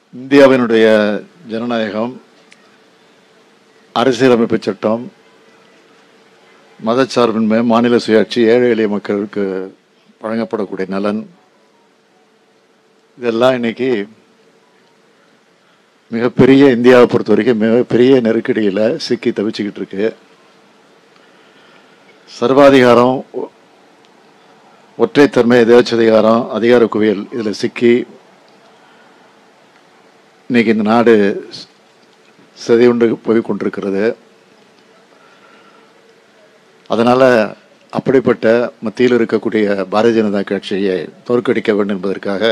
இந்தியாவினுடைய ஜனநாயகம் அரசியலமைப்பு சட்டம் மதச்சார்பின்மை மாநில சுயாட்சி ஏழை எளிய மக்களுக்கு வழங்கப்படக்கூடிய நலன் இதெல்லாம் இன்னைக்கு மிகப்பெரிய இந்தியாவை பொறுத்த வரைக்கும் மிகப்பெரிய நெருக்கடியில் சிக்கி தவிச்சுக்கிட்டு இருக்கு சர்வாதிகாரம் ஒ- ஒற்றைத்தன்மை எதேச்சதிகாரம் அதிகார குவியல் இதில் சிக்கி இன்னைக்கு இந்த நாடு சிதையுண்டு போய் கொண்டிருக்கிறது அதனால அப்படிப்பட்ட மத்தியில் இருக்கக்கூடிய பாரதிய ஜனதா கட்சியை தோற்கடிக்க வேண்டும் என்பதற்காக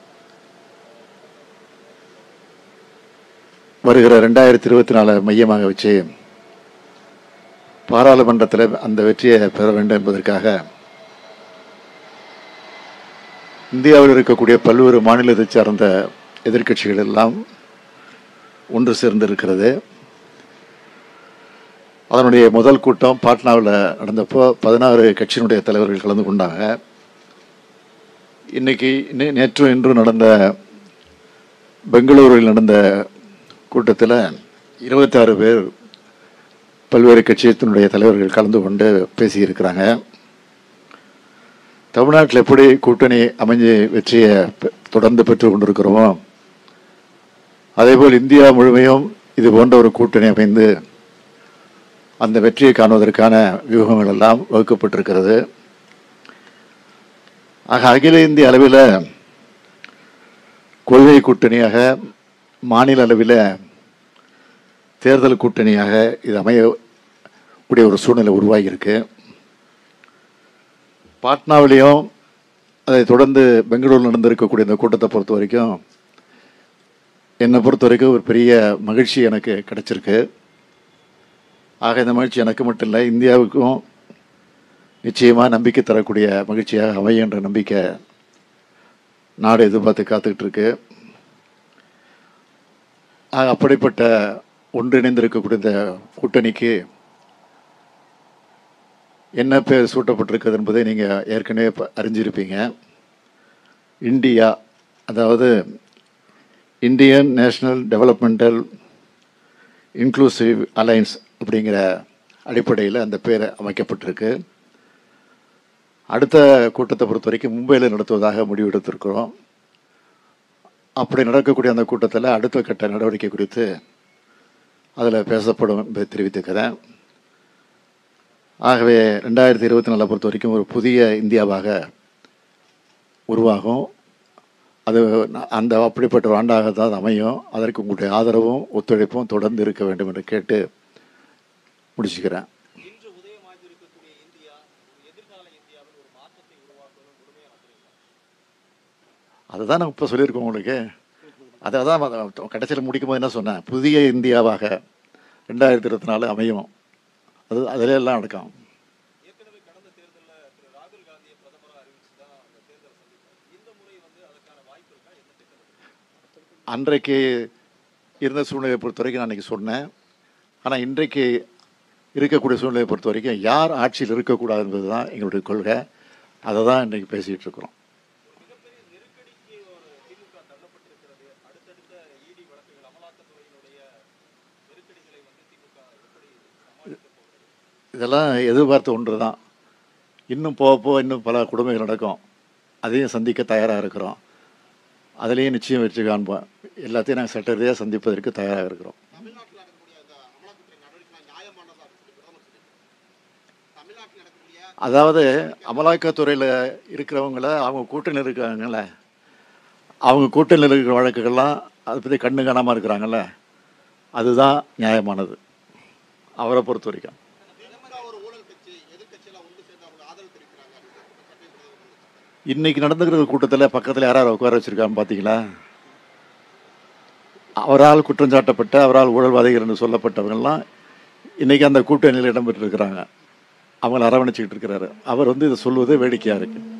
வருகிற ரெண்டாயிரத்தி இருபத்தி நாலு மையமாக வச்சு பாராளுமன்றத்தில் அந்த வெற்றியை பெற வேண்டும் என்பதற்காக இந்தியாவில் இருக்கக்கூடிய பல்வேறு மாநிலத்தைச் சார்ந்த எதிர்க்கட்சிகள் எல்லாம் ஒன்று சேர்ந்திருக்கிறது அதனுடைய முதல் கூட்டம் பாட்னாவில் நடந்தப்போ பதினாறு கட்சியினுடைய தலைவர்கள் கலந்து கொண்டாங்க இன்னைக்கு நே- நேற்றும் இன்றும் நடந்த பெங்களூரில் நடந்த கூட்டத்தில் இருபத்தாறு பேர் பல்வேறு கட்சியத்தினுடைய தலைவர்கள் கலந்து கொண்டு பேசியிருக்கிறாங்க தமிழ்நாட்டில் எப்படி கூட்டணி அமைஞ்சு வெற்றியை பெ- தொடர்ந்து பெற்று கொண்டிருக்கிறோமோ அதேபோல் இந்தியா முழுமையும் இது போன்ற ஒரு கூட்டணி அமைந்து அந்த வெற்றியை காணுவதற்கான வியூகங்கள் எல்லாம் வகுக்கப்பட்டிருக்கிறது ஆக அகில இந்திய அளவில் கொள்கை கூட்டணியாக மாநில அளவில் தேர்தல் கூட்டணியாக இது அமையக்கூடிய ஒரு சூழ்நிலை உருவாகியிருக்கு பாட்னாவிலையும் அதை தொடர்ந்து பெங்களூரில் நடந்திருக்கக்கூடிய இந்த கூட்டத்தை பொறுத்த வரைக்கும் என்னை பொறுத்த வரைக்கும் ஒரு பெரிய மகிழ்ச்சி எனக்கு கிடைச்சிருக்கு ஆக இந்த மகிழ்ச்சி எனக்கு மட்டும் இல்லை இந்தியாவுக்கும் நிச்சயமாக நம்பிக்கை தரக்கூடிய மகிழ்ச்சியாக அமையும் என்ற நம்பிக்கை நாடு எதிர்பார்த்து காத்துக்கிட்டு இருக்கு ஆக அப்படிப்பட்ட ஒன்றிணைந்திருக்கக்கூடிய இந்த கூட்டணிக்கு என்ன பேர் சூட்டப்பட்டிருக்கிறது என்பதை நீங்கள் ஏற்கனவே ப- அறிஞ்சிருப்பீங்க இந்தியா அதாவது Indian national developmental inclusive alliance அப்படிங்கிற அடிப்படையில் அந்த பேர் அமைக்கப்பட்டிருக்கு அடுத்த கூட்டத்தை பொறுத்த வரைக்கும் மும்பையில் நடத்துவதாக முடிவெடுத்திருக்கிறோம் அப்படி நடக்கக்கூடிய அந்த கூட்டத்தில் அடுத்த கட்ட நடவடிக்கை குறித்து அதில் பேசப்படும் என்பதை தெரிவித்துக்கிறேன் ஆகவே ரெண்டாயிரத்தி இருபத்தி நாலை பொறுத்த வரைக்கும் ஒரு புதிய இந்தியாவாக உருவாகும் அது ந- அந்த அப்படிப்பட்ட ஒரு ஆண்டாக தான் அது அமையும் அதற்கு உங்களுடைய ஆதரவும் ஒத்துழைப்பும் தொடர்ந்து இருக்க வேண்டும் என்று கேட்டு முடிச்சுக்கிறேன் இன்று உதயமாகியிருக்கக்கூடிய இந்தியா ஒரு எதிர்கால இந்தியாவில் ஒரு மாற்றத்தை உருவாக்கணும் முழுமையாக நம்புறீங்களா அதுதான் நான் இப்போ சொல்லியிருக்கோம் உங்களுக்கு அதை தான் கடைசியில் முடிக்கும்போது என்ன சொன்னேன் புதிய இந்தியாவாக ரெண்டாயிரத்தி இருபத்தி நாலு அமையும் அது அதில் எல்லாம் அடக்கம் ஏற்கனவே கடந்த தேர்தலில் திரு ராகுல் காந்தியை பிரதமராக அறிவிச்சு தான் அந்த தேர்தலை சந்தித்தார் இந்த முறை வந்து அதற்கான வாய்ப்பு இருக்கா என்ன திட்டம் அன்றைக்கு இருந்த சூழ்நிலையை பொறுத்த வரைக்கும் நான் அன்றைக்கி சொன்னேன் ஆனால் இன்றைக்கு இருக்கக்கூடிய சூழ்நிலையை பொறுத்த வரைக்கும் யார் ஆட்சியில் இருக்கக்கூடாது என்பது தான் எங்களுடைய கொள்கை அதை தான் இன்றைக்கி பேசிகிட்டு இருக்கிறோம் ஒரு மிகப்பெரிய நெருக்கடிக்கு ஒரு திமுக தள்ளப்பட்டிருக்கிறது அடுத்தடுத்த இடி வழக்குகள் அமலாக்கத்துறையினுடைய நெருக்கடிகளை வந்து திமுக எப்படி சமாளிக்க போகிறது இதெல்லாம் எதிர்பார்த்த ஒன்று தான் இன்னும் போக போக இன்னும் பல கொடுமைகள் நடக்கும் அதையும் சந்திக்க தயாராக இருக்கிறோம் அதுலேயும் நிச்சயம் வெற்றி காண்போம் எல்லாத்தையும் நாங்கள் சட்ட ரீதியாக சந்திப்பதற்கு தயாராக இருக்கிறோம் தமிழ்நாட்டில் நடக்கக்கூடிய அந்த அமலாக்கத்துறை நடவடிக்கை நியாயமானதா சொல்லி பிரதமர் சொல்லியிருக்காரு தமிழ்நாட்டில் நடக்கக்கூடிய அதாவது அமலாக்கத்துறையில் இருக்கிறவங்கள அவங்க கூட்டணியில் இருக்காங்கல்ல அவங்க கூட்டணியில் இருக்கிற வழக்குகள்லாம் அதை பற்றி கண்ணு காணாமல் இருக்கிறாங்கல்ல அதுதான் நியாயமானது அவரை பொறுத்த வரைக்கும் திமுக ஒரு ஊழல் கட்சி எதிர்க்கட்சியெல்லாம் ஒன்று சேர்ந்து அவங்க ஆதரவு தெரிவிக்கிறாங்க இன்னைக்கு நடந்துக்கிற கூட்டத்தில் பக்கத்தில் யார் யார் உட்கார வச்சிருக்கான்னு பார்த்தீங்களா அவரால் குற்றம் சாட்டப்பட்ட அவரால் ஊழல்வாதிகள் என்று சொல்லப்பட்டவங்கெல்லாம் இன்னைக்கு அந்த கூட்டணியில் இடம்பெற்றிருக்கிறாங்க அவங்கள அரவணைச்சிக்கிட்டு இருக்கிறாரு அவர் வந்து இதை சொல்வது வேடிக்கையாக இருக்குது